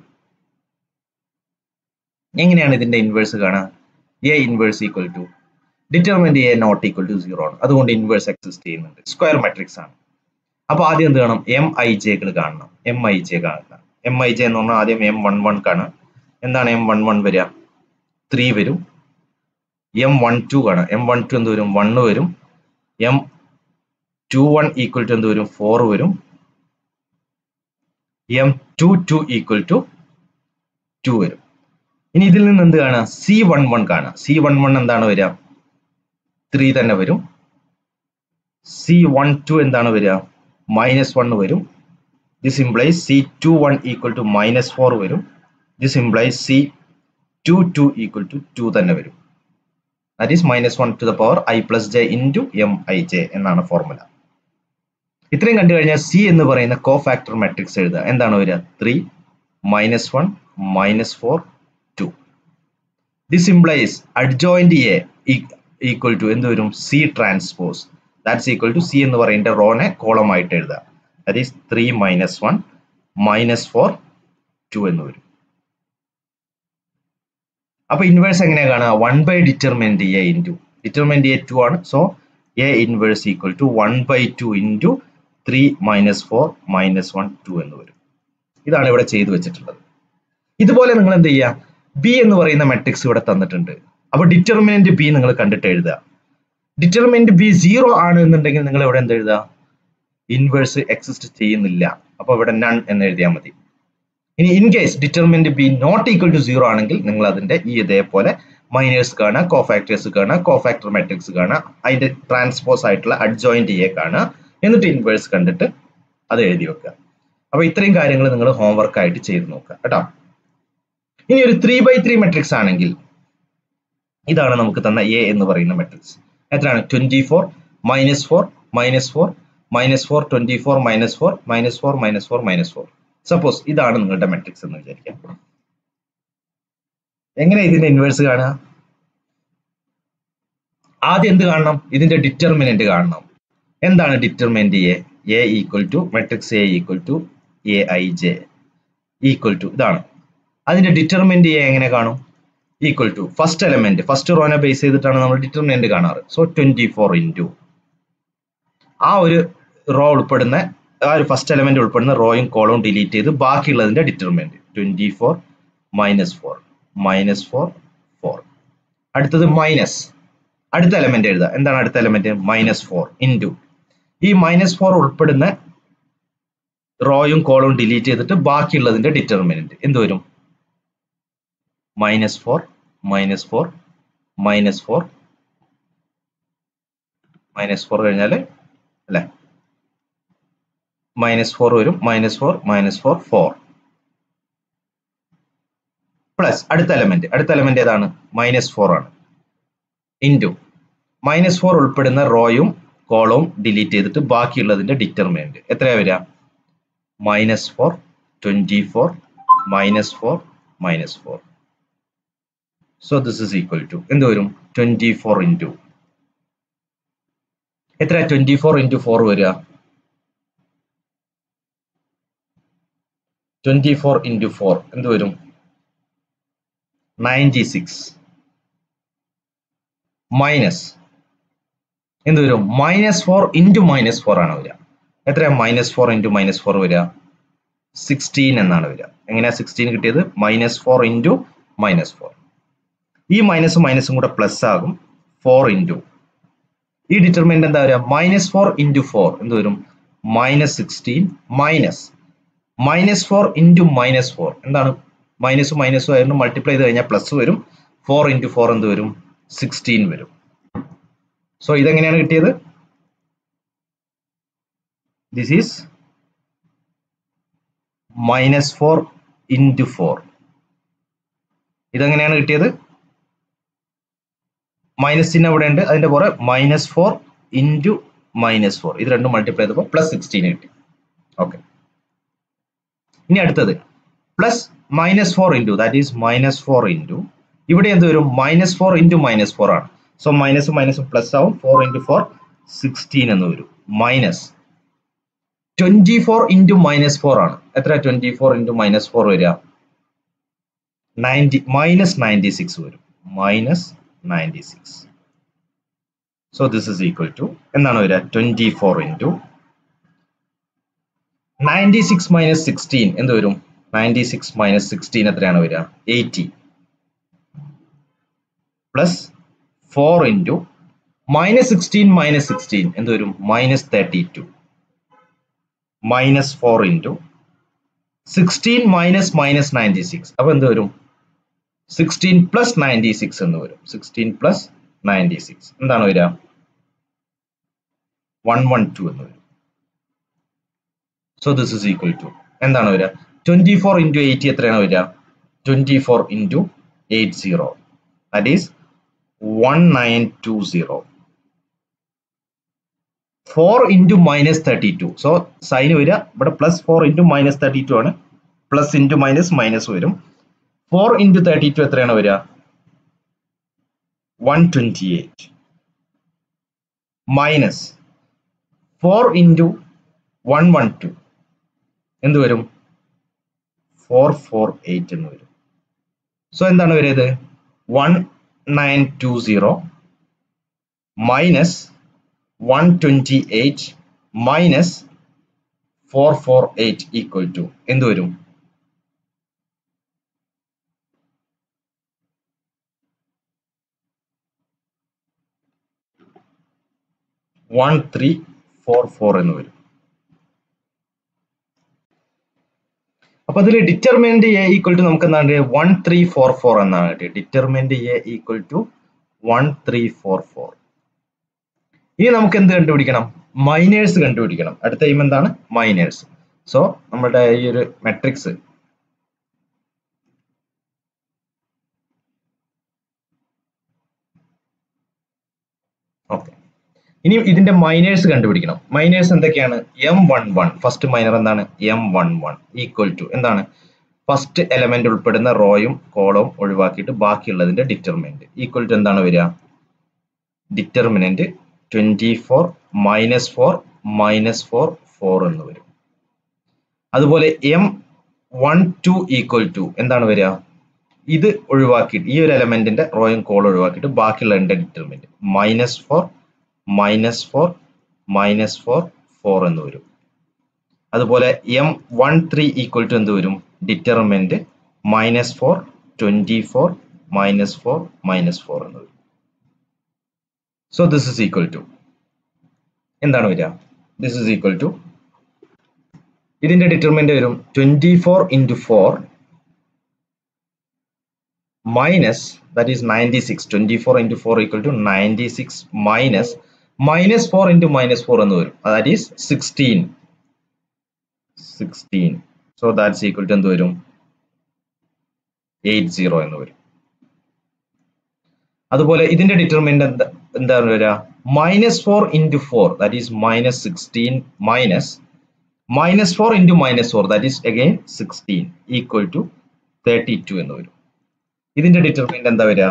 എങ്ങനെയാണ് ഇതിന്റെ ഇൻവേഴ്സ് കാണുക A inverse equal to determinant A not equal to zero ആണ് അതുകൊണ്ട് ഇൻവേഴ്സ് എക്സിസ്റ്റ് ചെയ്യുന്നുണ്ട് സ്ക്വയർ മാട്രിക്സ് ആണ് അപ്പൊ ആദ്യം എന്ത് കാണണം എം ഐ ജെകൾ കാണണം എം ഐ ജെ കാണണം എം ഐ ജെ എന്ന് പറഞ്ഞാൽ ആദ്യം എം വൺ വൺ കാണാം എന്താണ് എം വൺ വൺ വരിക ത്രീ വരും എം വൺ ടു കാണാം എം വൺ ടു എന്ത് വരും വണ്ണ് വരും M two one equal to എന്ത് വരും ഫോർ വരും M two two equal to two വരും ഇനി ഇതിൽ നിന്ന് എന്ത് കാണാം സി വൺ വൺ കാണാം സി വൺ വൺ എന്താണ് വരിക ത്രീ തന്നെ വരും സി വൺ ടു എന്താണ് വരിക മൈനസ് വൺ വരും this implies C two one equal to minus four വരും this implies C two two equal to two തന്നെ വരും that is minus one to the power I plus J into M I J എന്നാണ് formula ഇത്രയും കണ്ടു കഴിഞ്ഞാൽ C എന്ന് പറയുന്ന കോ cofactor matrix എഴുതുക എന്താണ് വരിക three minus one minus four two this implies adjoint A equal to എന്ത് വരും C transpose that's equal to C എന്ന് പറയുന്ന റോനെ കോളം ആയിട്ട് എഴുതുക that is three minus one minus four two എന്ന് വരും അപ്പൊ ഇൻവേഴ്സ് എങ്ങനെയാ കാണുക one by determinant A into determinant A two ആണ് so A inverse equal to one by two into three minus four minus one two എന്ന് വരും ഇതാണ് ഇവിടെ ചെയ്തു വെച്ചിട്ടുള്ളത് ഇതുപോലെ നിങ്ങൾ എന്ത് ചെയ്യുക ബി എന്ന് പറയുന്ന മെട്രിക്സ് ഇവിടെ തന്നിട്ടുണ്ട് അപ്പൊ ഡിറ്റർമിനന്റ് ബി നിങ്ങൾ കണ്ടിട്ട് എഴുതുക ഡിറ്റർമിനന്റ് ബി സീറോ ആണ് എന്നുണ്ടെങ്കിൽ നിങ്ങൾ ഇവിടെ എന്ത് എഴുതുക ഇൻവേഴ്സ് എക്സിസ്റ്റ് ചെയ്യുന്നില്ല അപ്പൊ ഇവിടെ നൺ എന്ന് എഴുതിയാൽ മതി ഇനി in case determinant B not equal to zero ആണെങ്കിൽ നിങ്ങൾ അതിന്റെ ഈ ഇതേപോലെ മൈനേഴ്സ് കാണുക കോഫാക്ടേഴ്സ് കാണുക കോഫാക്ടർ മാട്രിക്സ് കാണുക അതിന്റെ ട്രാൻസ്പോസ് ആയിട്ടുള്ള അഡ്ജോയിന്റ് എ കാണുക എന്നിട്ട് ഇൻവേഴ്സ് കണ്ടിട്ട് അത് എഴുതി വെക്കുക അപ്പൊ ഇത്രയും കാര്യങ്ങൾ നിങ്ങൾ ഹോംവർക്ക് ആയിട്ട് ചെയ്ത് നോക്കുക കേട്ടോ ഇനി ഒരു ത്രീ ബൈ ത്രീ മെട്രിക്സ് ആണെങ്കിൽ ഇതാണ് നമുക്ക് തന്ന എ എന്ന് പറയുന്ന മെട്രിക്സ് എത്രയാണ് twenty four minus four minus four minus four twenty four minus four minus four minus four minus four suppose ഇതാണ് നിങ്ങളുടെ മെട്രിക്സ് എന്ന് വിചാരിക്കാം എങ്ങനെ ഇതിന്റെ ഇൻവേഴ്സ് കാണുക ആദ്യം എന്ത് കാണണം ഇതിന്റെ ഡിറ്റർമിനന്റ് കാണണം എന്താണ് determinant A A equal to matrix A equal to A I J equal to ഇതാണ് അതിന്റെ ഡിറ്റർമിനന്റ് എ എങ്ങനെ കാണും equal to first element first റോനെ ബേസ് ചെയ്തിട്ടാണ് നമ്മൾ ഡിറ്റർമിനന്റ് കാണാറ് സോ ട്വന്റി ഫോർ ഇൻറ്റു ആ ഒരു റോ ഉൾപ്പെടുന്ന ആ ഒരു ഫസ്റ്റ് എലമെന്റ് ഉൾപ്പെടുന്ന റോയും കോളവും ഡിലീറ്റ് ചെയ്ത് ബാക്കിയുള്ളതിന്റെ determinant twenty four minus four minus four four അടുത്തത് മൈനസ് അടുത്ത എലമെന്റ് എഴുതുക എന്താണ് അടുത്ത എലമെന്റ് മൈനസ് ഫോർ ഇൻറ്റു ഈ മൈനസ് ഫോർ ഉൾപ്പെടുന്ന റോയും കോളവും ഡിലീറ്റ് ചെയ്തിട്ട് ബാക്കിയുള്ളതിന്റെ ഡിറ്റർമിനന്റ് എന്ത് വരും minus four minus four minus four minus four കഴിഞ്ഞാൽ അല്ലെ മൈനസ് ഫോർ വരും minus four minus four four plus അടുത്ത എലമെന്റ് അടുത്ത എലമെന്റ് ഏതാണ് മൈനസ് ഫോർ ആണ് ഇൻറ്റു മൈനസ് ഫോർ ഉൾപ്പെടുന്ന റോയും കോളവും ഡിലീറ്റ് ചെയ്തിട്ട് ബാക്കിയുള്ളതിന്റെ ഡിറ്റർമിനന്റ് എത്രയാ വരിക minus four twenty four minus four minus four so this is equal to എന്ത് വരും ട്വന്റി ഫോർ ഇൻറ്റു എത്ര ട്വന്റി ഫോർ ഇൻറ്റു ഫോർ വരിക ട്വന്റി ഫോർ ഇൻറ്റു ഫോർ എന്ത് വരും നയൻറ്റി സിക്സ് മൈനസ് എന്ത് വരും minus four into minus four ആണ് വരിക എത്രയാ minus four into minus four വരിക സിക്സ്റ്റീൻ എന്നാണ് വരിക എങ്ങനെയാ സിക്സ്റ്റീൻ കിട്ടിയത് minus four into minus four ഈ മൈനസും മൈനസും കൂടെ പ്ലസ് ആകും ഫോർ ഇൻറ്റു ഈ ഡിറ്റർമിനന്റ് എന്താ വരിക മൈനസ് ഫോർ ഇൻറ്റു ഫോർ എന്ത് വരും minus sixteen minus minus four into minus four എന്താണ് മൈനസും മൈനസും ആയിരുന്നു മൾട്ടിപ്ലൈ ചെയ്ത് കഴിഞ്ഞാൽ പ്ലസ് വരും ഫോർ ഇൻറ്റു ഫോർ എന്ത് വരും സിക്സ്റ്റീൻ വരും സോ ഇതെങ്ങനെയാണ് കിട്ടിയത് this is minus four into four ഇതെങ്ങനെയാണ് കിട്ടിയത് മൈനസ് ചിഹ്നം ഇവിടെ ഉണ്ട് അതിന്റെ പുറകെ minus four into minus four ഇത് രണ്ടും മൾട്ടിപ്ലൈ ചെയ്തപ്പോൾ പ്ലസ് സിക്സ്റ്റീൻ കിട്ടി ഓക്കെ ഇനി അടുത്തത് plus minus four into that is minus four into ഇവിടെ എന്ത് വരും minus four into minus four ആണ് സോ മൈനസ് മൈനസ് പ്ലസ് ആവും ഫോർ ഇൻറ്റു ഫോർ സിക്സ്റ്റീൻ എന്ന് വരും minus twenty four into minus four ആണ് എത്ര twenty four into minus four വരിക നയൻറ്റി മൈനസ് നയൻറ്റി സിക്സ് വരും minus ninety six so this is equal to എന്താണ് വരിക twenty four into ninety six minus sixteen എന്ത് വരും നയൻറ്റി സിക്സ് മൈനസ് സിക്സ്റ്റീൻ എത്രയാണ് വരിക eighty plus four into minus sixteen minus sixteen എന്ത് വരും minus thirty two minus four into sixteen minus minus ninety six അപ്പൊ എന്ത് വരും സിക്സ്റ്റീൻ പ്ലസ് നയൻറ്റി സിക്സ് എന്ന് വരും സിക്സ്റ്റീൻ പ്ലസ് നയൻറ്റി സിക്സ് എന്താണ് വരിക വൺ വൺ ടു എന്ന് വരും so this is equal to എന്താണ് വരിക ട്വന്റി ഫോർ ഇൻറ്റു എയ്റ്റി എത്രയാണ് വരിക twenty four into eight zero that is one nine two zero four into minus thirty two so sign വരിക ഇവിടെ plus four into minus thirty two ആണ് plus into minus minus വരും four into thirty two എത്രയാണ് വരിക one twenty eight minus four into one one two എന്ത് വരും four four eight എന്ന് വരും സോ എന്താണ് വരുന്നത് one nine two zero minus one twenty eight minus four four eight equal to എന്ത് വരും വൺ ത്രീ ഫോർ ഫോർ എന്ന് വരും അപ്പൊ അതിൽ ഡിറ്റർമിനന്റ് എ ഈക്വൽ ടു നമുക്ക് എന്താണ് വൺ ത്രീ ഫോർ ഫോർ എന്നാണ് കിട്ടിയത് determinant A equal to one three four four ഇനി നമുക്ക് എന്ത് കണ്ടുപിടിക്കണം മൈനേഴ്സ് കണ്ടുപിടിക്കണം അടുത്ത എയിം എന്താണ് മൈനേഴ്സ് സോ നമ്മുടെ ഈ ഒരു മെട്രിക്സ് ഓക്കെ ഇനി ഇതിന്റെ മൈനേഴ്സ് കണ്ടുപിടിക്കണം മൈനേഴ്സ് എന്തൊക്കെയാണ് M one one first minor എന്താണ് M one one equal to എന്താണ് ഫസ്റ്റ് എലമെന്റ് ഉൾപ്പെടുന്ന റോയും കോളവും ഒഴിവാക്കിയിട്ട് ബാക്കിയുള്ളതിന്റെ ഡിറ്റർമിനന്റ് ഈക്വൽ ടു എന്താണ് വരിക determinant twenty four minus four minus four four എന്ന് വരും അതുപോലെ M one two equal to എന്താണ് വരിക ഇത് ഒഴിവാക്കിയിട്ട് ഈ ഒരു എലമെന്റിന്റെ റോയും കോളും ഒഴിവാക്കിയിട്ട് ബാക്കിയുള്ളതിന്റെ determinant minus four minus four minus four four എന്ന് വരും അതുപോലെ M one three equal to എന്ത് വരും determinant minus four twenty four minus four minus four എന്ന് വരും so this is equal to എന്താണ് വരിക ദിസ് ഇസ് ഈക്വൽ ടു ഇതിന്റെ ഡിറ്റർമെന്റ് വരും twenty four into four minus that is ninety six twenty four into four equal to ninety six minus minus four into minus four എന്ന് വരും that is sixteen sixteen so that's equal to എന്ത് വരും eight zero എന്ന് വരും അതുപോലെ ഇതിന്റെ determinant എന്താ എന്താണ് വരിക minus four into four that is minus sixteen minus minus four into minus four that is again sixteen equal to thirty two എന്ന് വരും ഇതിന്റെ ഡിറ്റർമിനന്റ് എന്താ വരിക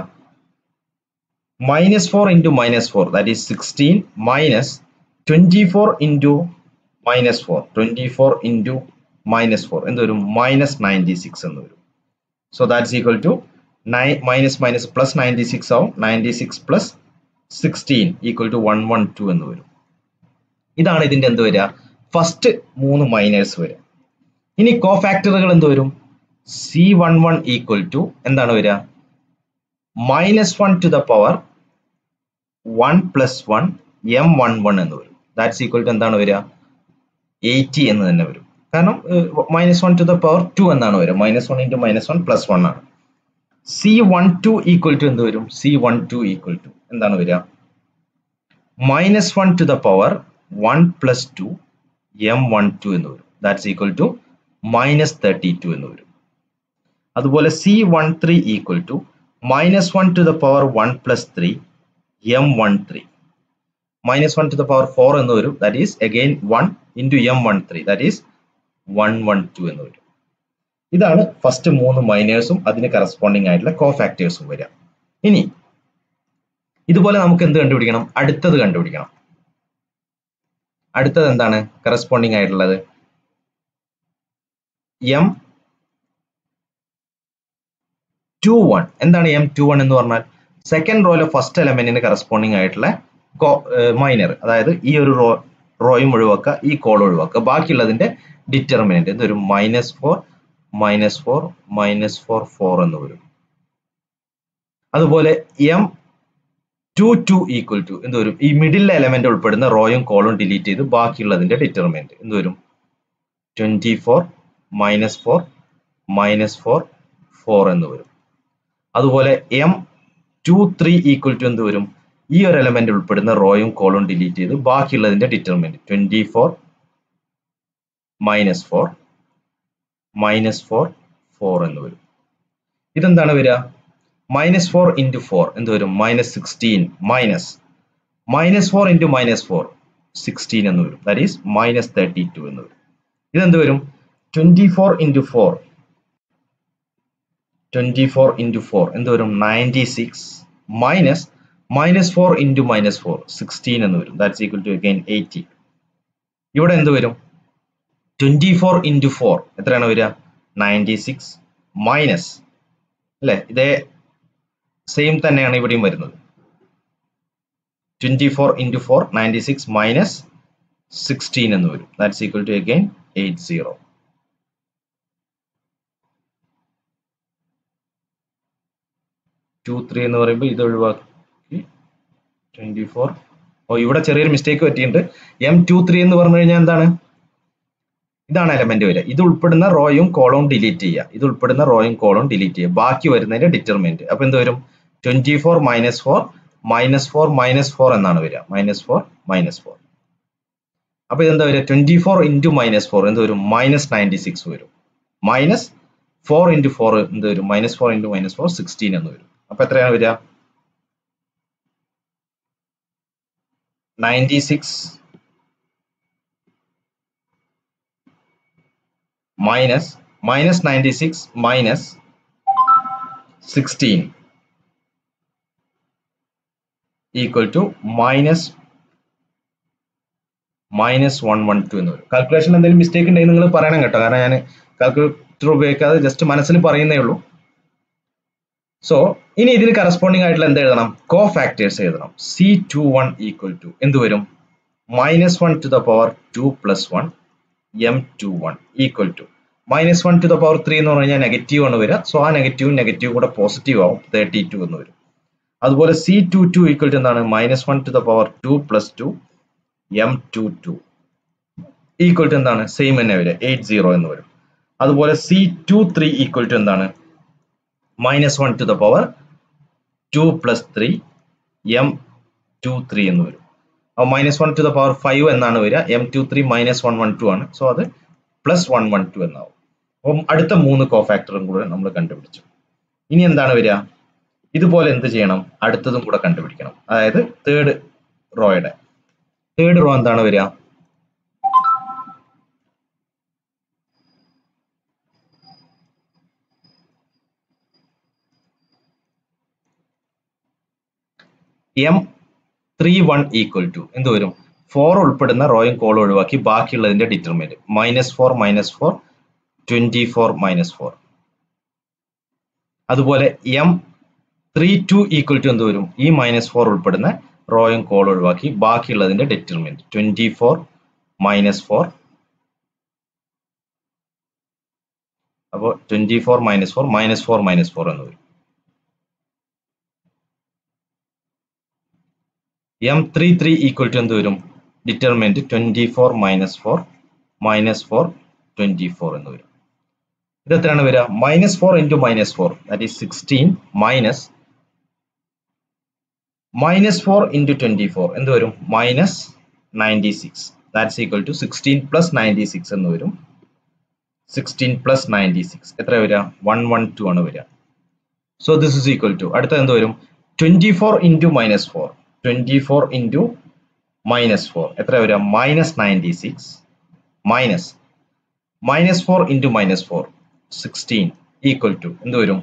minus four into minus four that is sixteen minus twenty four into minus four twenty four into minus four എന്ത് വരും minus ninety six എന്ന് വരും so that's equal to nine minus minus plus ninety six ആവും ninety six plus sixteen equal to one one two എന്ന് വരും ഇതാണ് ഇതിന്റെ എന്ത് വരിക ഫസ്റ്റ് മൂന്ന് മൈനേഴ്സ് വരിക ഇനി കോഫാക്ടറുകൾ എന്ത് വരും C one one equal to എന്താണ് വരിക minus one to the power one plus one M one one എന്ന് വരും ദാറ്റ്സ് ഈക്വൽ ടു എന്താണ് വരിക എയ്റ്റി എന്ന് തന്നെ വരും കാരണം minus one to the power two എന്നാണ് വരിക minus one into minus one plus one ആണ് C one two equal to എന്ത് വരും C one two equal to എന്താണ് വരിക minus one to the power one plus two M one two എന്ന് വരും that's equal to minus thirty two എന്ന് വരും അതുപോലെ C one three equal to minus one to the power one plus three M one three minus one to the power four എന്ന് വരും that is again one into M one three that is one one two എന്ന് വരും ഇതാണ് first മൂന്ന് മൈനേഴ്സും അതിന് corresponding ആയിട്ടുള്ള കോ ഫാക്ടേഴ്സും വരിക ഇനി ഇതുപോലെ നമുക്ക് എന്ത് കണ്ടുപിടിക്കണം അടുത്തത് കണ്ടുപിടിക്കണം അടുത്തത് എന്താണ് കറസ്പോണ്ടിങ് ആയിട്ടുള്ളത് എം ടു വൺ എന്താണ് എം ടു വൺ എന്ന് പറഞ്ഞാൽ സെക്കൻഡ് റോയിലെ ഫസ്റ്റ് എലമെന്റിന് കറസ്പോണ്ടിങ് ആയിട്ടുള്ള മൈനർ അതായത് ഈ ഒരു റോ റോയും ഒഴിവാക്കുക ഈ കോൾ ഒഴിവാക്കുക ബാക്കിയുള്ളതിന്റെ ഡിറ്റർമിനന്റ് എന്ത് വരും minus four minus four minus four four എന്ന് വരും അതുപോലെ M two two equal to എന്ത് വരും ഈ മിഡിൽ എലമെന്റ് ഉൾപ്പെടുന്ന റോയും കോളും ഡിലീറ്റ് ചെയ്ത് ബാക്കിയുള്ളതിന്റെ ഡിറ്റർമിനന്റ് എന്ത് വരും twenty four minus four minus four four എന്ന് വരും അതുപോലെ M two three equal to എന്ത് വരും ഈ ഒരു എലമെന്റ് ഉൾപ്പെടുന്ന റോയും കോളും ഡിലീറ്റ് ചെയ്ത് ബാക്കിയുള്ളതിന്റെ determinant twenty four minus four minus four four എന്ന് വരും ഇതെന്താണ് വരിക മൈനസ് ഫോർ ഇൻറ്റു ഫോർ എന്ത് വരും minus sixteen minus minus four into minus four sixteen എന്ന് വരും that is minus thirty two എന്ന് വരും ഇതെന്ത് വരും twenty four into four twenty four into four എന്ത് വരും ninety six minus minus four into minus four sixteen എന്ന് വരും that's equal to again eighty ഇവിടെ എന്ത് വരും ട്വന്റി ഫോർ ഇൻറ്റു ഫോർ എത്രയാണ് വരിക നയൻറ്റി സിക്സ് മൈനസ് അല്ലേ ഇതേ സെയിം തന്നെയാണ് ഇവിടെയും വരുന്നത് twenty four into four ninety six minus sixteen എന്ന് വരും that's equal to again eight zero two three എന്ന് പറയുമ്പോൾ ഇത് ഒഴിവാക്കി ട്വന്റി ഫോർ ഓ ഇവിടെ ചെറിയൊരു മിസ്റ്റേക്ക് പറ്റിയിട്ടുണ്ട് എം ടു ത്രീ എന്ന് പറഞ്ഞു കഴിഞ്ഞാൽ എന്താണ് ഇതാണ് എലമെന്റ് വരിക ഇത് ഉൾപ്പെടുന്ന റോയും കോളവും ഡിലീറ്റ് ചെയ്യുക ഇത് ഉൾപ്പെടുന്ന റോയും കോളവും ഡിലീറ്റ് ചെയ്യുക ബാക്കി വരുന്നതിന്റെ ഡിറ്റർമിനന്റ് അപ്പൊ എന്ത് വരും twenty four minus four minus four minus four എന്നാണ് വരിക മൈനസ് ഫോർ മൈനസ് ഫോർ അപ്പൊ ഇതെന്താ വരിക twenty four into minus four എന്ത് വരും മൈനസ് നയൻറ്റി സിക്സ് വരും മൈനസ് ഫോർ ഇൻറ്റു ഫോർ എന്ത് വരും minus four into minus four sixteen എന്ന് വരും അപ്പൊ എത്രയാണ് വരിക ninety six minus minus 96 minus 16 equal to minus minus one one two എന്ന് വരും കാൽക്കുലേഷൻ എന്തെങ്കിലും മിസ്റ്റേക്ക് ഉണ്ടെങ്കിൽ നിങ്ങൾ പറയണം കേട്ടോ കാരണം ഞാൻ കാൽക്കുലേറ്റർ ഉപയോഗിക്കാതെ ജസ്റ്റ് മനസ്സിൽ പറയുന്നേ ഉള്ളൂ സോ ഇനി ഇതിന് കറസ്പോണ്ടിങ് ആയിട്ടുള്ള എന്ത് എഴുതണം കോ ഫാക്ടേഴ്സ് എഴുതണം C two one equal to എന്ത് വരും minus one to the power two plus one M two one equal to minus one to the power three എന്ന് പറഞ്ഞു കഴിഞ്ഞാൽ നെഗറ്റീവ് ആണ് വരിക സോ ആ നെഗറ്റീവും നെഗറ്റീവ് കൂടെ പോസിറ്റീവ് ആവും തേർട്ടി ടു എന്ന് വരും അതുപോലെ C two two equal to എന്താണ് minus one to the power two plus two M two two equal to എന്താണ് സെയിം തന്നെ വരിക എയ്റ്റ് സീറോ എന്ന് വരും അതുപോലെ C two three equal to എന്താണ് minus one to the power two plus three M two three എന്ന് വരും അപ്പോൾ minus one to the power five എന്നാണ് വരിക M two three minus one one two ആണ് സോ അത് പ്ലസ് വൺ വൺ ടു എന്നാവും അപ്പം അടുത്ത മൂന്ന് കോ ഫാക്ടറും കൂടെ നമ്മൾ കണ്ടുപിടിച്ചു ഇനി എന്താണ് വരിക ഇതുപോലെ എന്ത് ചെയ്യണം അടുത്തതും കൂടെ കണ്ടുപിടിക്കണം അതായത് തേർഡ് റോയുടെ തേർഡ് റോ എന്താണ് വരിക M three one equal to എന്ത് വരും ഫോർ ഉൾപ്പെടുന്ന റോയും കോളും ഒഴിവാക്കി ബാക്കിയുള്ളതിന്റെ determinant minus four minus four twenty four minus four അതുപോലെ M three two equal to എന്ത് വരും ഈ മൈനസ് ഫോർ ഉൾപ്പെടുന്ന റോയും കോളും ഒഴിവാക്കി ബാക്കിയുള്ളതിന്റെ determinant twenty four minus four അപ്പോൾ twenty four minus four minus four minus four എന്ന് വരും M three three equal to എന്ത് വരും determinant twenty four minus four minus four twenty four എന്ന് വരും ഇത് എത്രയാണ് വരിക minus four into minus four that is sixteen minus minus four into twenty four എന്ത് വരും minus ninety six that's equal to sixteen plus ninety six എന്ന് വരും sixteen plus ninety six എത്ര വരിക വൺ വൺ ടു ആണ് വരിക so this is equal to അടുത്ത എന്ത് വരും twenty four into minus four twenty four into minus four എത്ര വരിക minus ninety six minus minus four into minus four sixteen equal to എന്ത് വരും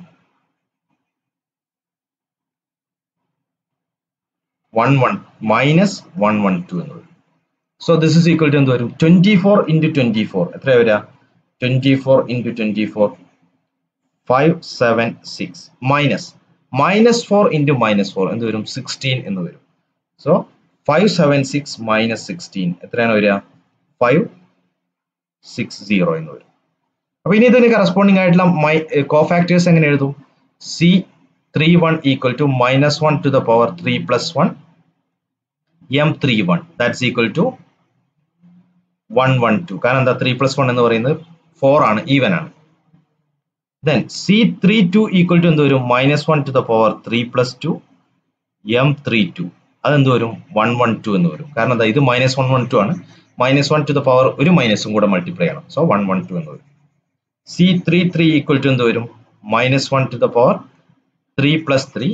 one one minus one one two എന്ന് വരും so this is equal to എന്ത് വരും twenty four into twenty four എത്ര വരിക twenty four into twenty four five seven six minus minus four into minus four എന്ത് വരും സിക്സ്റ്റീൻ എന്ന് വരും so five seven six minus sixteen എത്രയാണ് വരിക ഫൈവ് സിക്സ് സീറോ എന്ന് വരും അപ്പൊ ഇനി ഇതിന് കറസ്പോണ്ടിങ് ആയിട്ടുള്ള മൈ കോഫാക്ടേഴ്സ് എങ്ങനെ എഴുതും C three one equal to minus one to the power three plus one M three one that's equal to one one two കാരണം എന്താ ത്രീ പ്ലസ് വൺ എന്ന് പറയുന്നത് ഫോർ ആണ് ഈവൻ ആണ് then C three two equal to എന്ത് വരും minus one to the power three plus two M three two അതെന്ത് വരും വൺ വൺ ടു എന്ന് വരും കാരണം എന്താ ഇത് മൈനസ് വൺ വൺ ടു ആണ് minus one to the power ഒരു മൈനസും കൂടെ മൾട്ടിപ്ലൈ ചെയ്യണം സോ വൺ വൺ ടു എന്ന് വരും C three three equal to എന്ത് വരും minus one to the power three plus three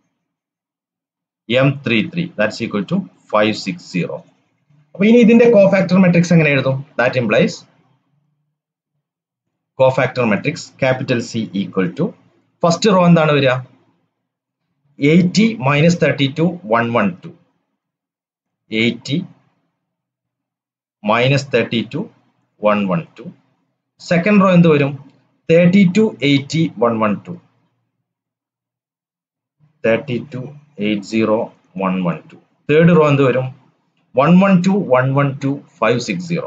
M three three that's equal to five six zero അപ്പൊ ഇനി ഇതിന്റെ കോഫാക്ടർ മെട്രിക്സ് എങ്ങനെ എഴുതും that implies cofactor matrix capital C equal to first row എന്താണ് വരിക eighty minus thirty two one one two eighty minus thirty two one one two second row എന്ത് വരും thirty two eighty one one to thirty two eight zero one one two third row എന്ത് വരും one one two one one two five six zero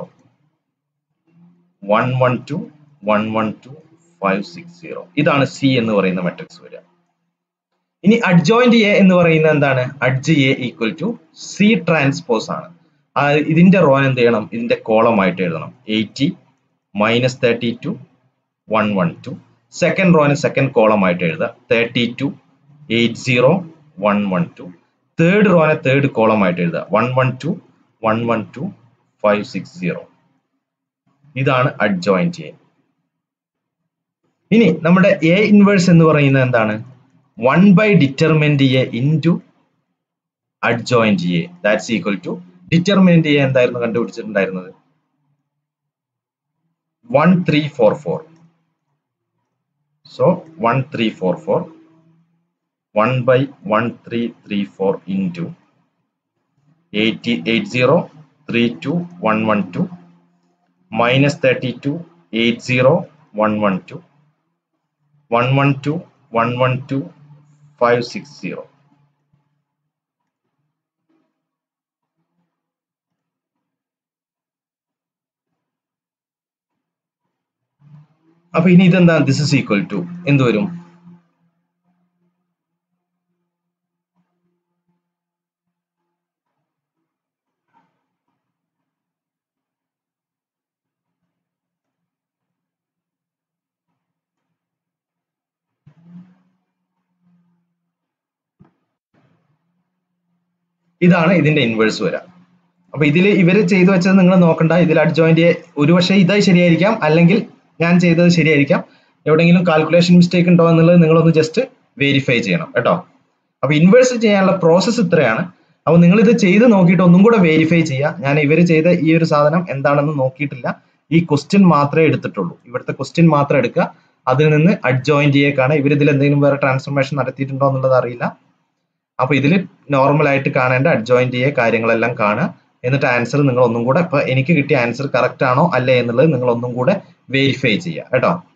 one one two one one two five six zero ഇതാണ് C എന്ന് പറയുന്ന matrix വരിക ഇനി adjoint A എന്ന് പറയുന്നത് എന്താണ് adj A equal to C transpose ആണ് ആ ഇതിന്റെ റോ എന്ത് ചെയ്യണം ഇതിന്റെ കോളം ആയിട്ട് എഴുതണം eighty minus thirty two one one two second റോന് സെക്കൻഡ് കോളം ആയിട്ട് എഴുതുക thirty two eight zero one one two third റോനെ തേർഡ് കോളം ആയിട്ട് എഴുതുക one one two one one two five six zero ഇതാണ് അഡ്ജോയിന്റ് എ ഇനി നമ്മുടെ A inverse എന്ന് പറയുന്നത് എന്താണ് one by determinant A into adjoint A that's equal to determinant A എന്തായിരുന്നു കണ്ടുപിടിച്ചിട്ടുണ്ടായിരുന്നത് one three four four so one three four four one by one three three four into eighty eight zero three two one one two minus thirty two eight zero one one two one one two one one two five six zero അപ്പൊ ഇനി ഇതെന്താ this is equal to എന്ത് വരും ഇതാണ് ഇതിന്റെ inverse വരാം അപ്പൊ ഇതിൽ ഇവര് ചെയ്തു വെച്ചത് നിങ്ങൾ നോക്കണ്ട ഇതിൽ അഡ്ജോയിന്റ് ഒരു പക്ഷേ ഇതായി ശരിയായിരിക്കാം അല്ലെങ്കിൽ ഞാൻ ചെയ്തത് ശരിയായിരിക്കാം എവിടെയെങ്കിലും കാൽക്കുലേഷൻ മിസ്റ്റേക്ക് ഉണ്ടോ എന്നുള്ളത് നിങ്ങളൊന്ന് ജസ്റ്റ് വെരിഫൈ ചെയ്യണം കേട്ടോ അപ്പൊ ഇൻവേഴ്സ് ചെയ്യാനുള്ള പ്രോസസ്സ് ഇത്രയാണ് അപ്പൊ നിങ്ങൾ ഇത് ചെയ്ത് നോക്കിയിട്ട് ഒന്നും കൂടെ വെരിഫൈ ചെയ്യുക ഞാൻ ഇവർ ചെയ്ത ഈ ഒരു സാധനം എന്താണെന്ന് നോക്കിയിട്ടില്ല ഈ ക്വസ്റ്റ്യൻ മാത്രമേ എടുത്തിട്ടുള്ളൂ ഇവിടുത്തെ ക്വസ്റ്റ്യൻ മാത്രം എടുക്കുക അതിൽ നിന്ന് അഡ്ജോയിന്റ് ചെയ്യേക്കാണ് ഇവർ ഇതിൽ എന്തെങ്കിലും വേറെ ട്രാൻസ്ഫർമേഷൻ നടത്തിയിട്ടുണ്ടോ എന്നുള്ളത് അറിയില്ല അപ്പൊ ഇതിൽ നോർമൽ ആയിട്ട് കാണേണ്ട അഡ്ജോയിന്റ് ചെയ്യ കാര്യങ്ങളെല്ലാം കാണുക എന്നിട്ട് ആൻസർ നിങ്ങൾ ഒന്നും കൂടെ ഇപ്പൊ എനിക്ക് കിട്ടിയ ആൻസർ കറക്റ്റ് ആണോ അല്ലേ എന്നുള്ളത് നിങ്ങൾ ഒന്നും കൂടെ വെരിഫൈ ചെയ്യുക കേട്ടോ